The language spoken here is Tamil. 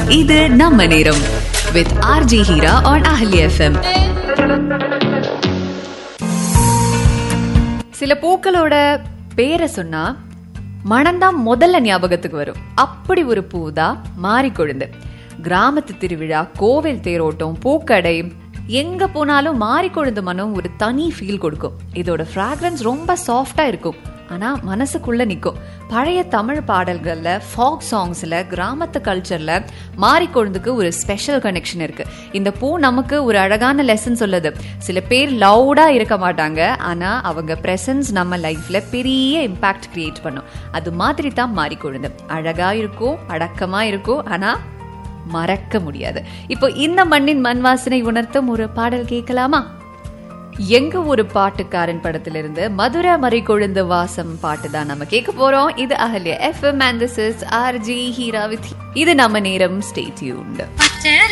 இது நம்ம நேரம் with RJ Heera on Ahalya FM சில பூக்களோட பேரை சொன்னா மனம்தான் முதல்ல ஞாபகத்துக்கு வரும் அப்படி ஒரு பூ தான் மாரிக்கொழுந்து கிராமத்து திருவிழா கோவில் தேரோட்டம் பூக்கடை எங்க போனாலும் மாரிக்கொழுந்து மனம் ஒரு தனி ஃபீல் கொடுக்கும் இதோட ஃப்ராக்ரன்ஸ் ரொம்ப சாஃப்டா இருக்கும் ஆனா மனசுக்குள்ள நிக்கும் பழைய தமிழ் பாடல்கள்ல ஃபாக் சாங்ஸ்ல கிராமத்து கல்ச்சர்ல மாரிக்கொழுந்துக்கு ஒரு ஸ்பெஷல் கனெக்ஷன் இருக்கு இந்த பூ நமக்கு ஒரு அழகான லெசன் சொல்லுது சில பேர் லவுடா இருக்க மாட்டாங்க ஆனா அவங்க பிரசன்ஸ் நம்ம லைஃப்ல பெரிய இம்பாக்ட் கிரியேட் பண்ணும் அது மாதிரி தான் மாரிக்கொழுந்து அழகா இருக்கும் அடக்கமா இருக்கும் ஆனா மறக்க முடியாது இப்போ இந்த மண்ணின் மண் வாசனை உணர்த்தும் ஒரு பாடல் கேட்கலாமா எங்க ஒரு பாட்டுக்காரன் படத்திலிருந்து மதுரை மறை கொழுந்து வாசம் பாட்டு தான் நம்ம கேட்க போறோம் இது Ahalya FM and this is RJ Heera with இது நம்ம நேரம் ஸ்டே டியூன்ட்